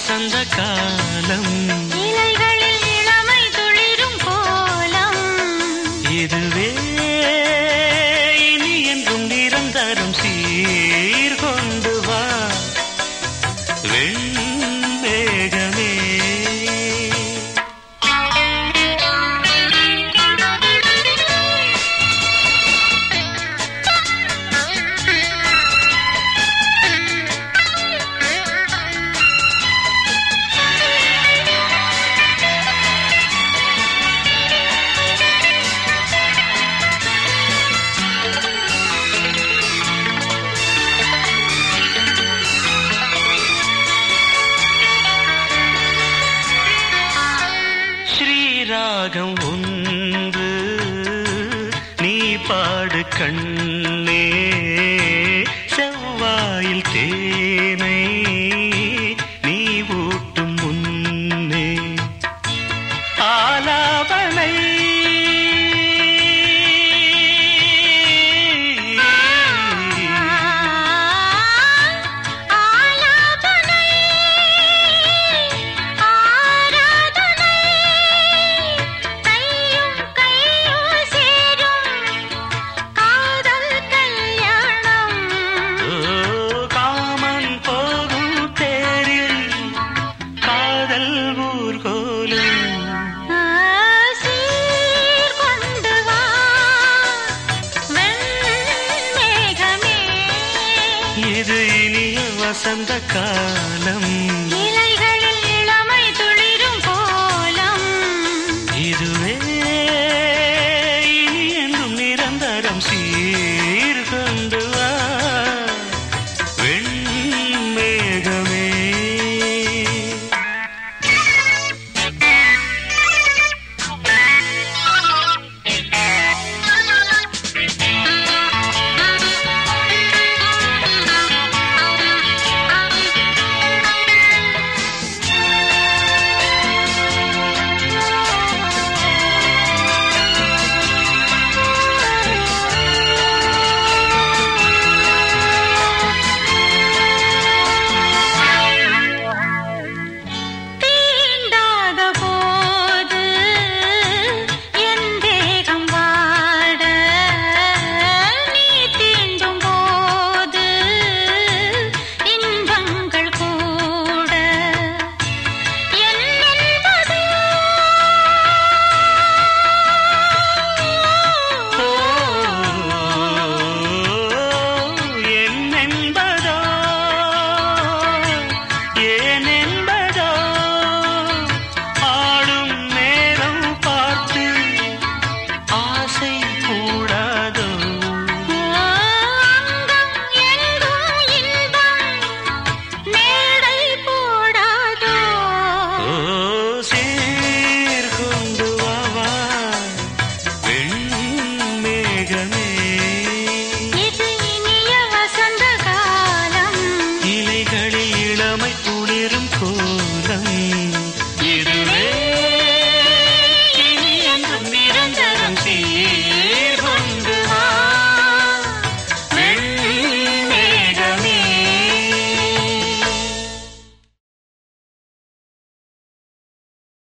வசந்த காலம் இலைகளில் இளமை துளிரும் கோலம் இதுவே இனி என்றும் நிரந்தரம் சீர்கொண்டு வா வெண்மேகமே ஸ்ரீராகம் ஒன்று நீ பாடு கண்ணே செவ்வாயில் தேனை நீ ஊட்டும் முன்னே ஆலாபனை ஆலாபனை ஆராதனை கையும் கையும் சேரும் காதல் கல்யாணம் ஓ, காமன் போகும் தேரில் காதல் ஊர்கோலும் சீர் கொண்டு வா வெண்மேகமே இது இனிய வசந்த காலம் இலைகளில் இளமை துளிரும் கோலம் இதுவே இனி என்றும் நிரந்தரம் சீர்கொண்டு வா வெண்மேகமே தீண்டாத போது என் தேகம் வாட நீ தீண்டும் போது இன்பங்கள் கூட என் என்பது என்னென்பதோ ஏனென்பதோ ஆடும் நேரம் பார்த்து ஆசை கூடாதோ அங்கம் எங்கும் இன்பம் மேடை போடாதோ ஓ சீர்கொண்டு வாவா வெண்மேகமே இது இனிய வசந்த காலம் இலைகளில் இளமை துளிரும் கோலம்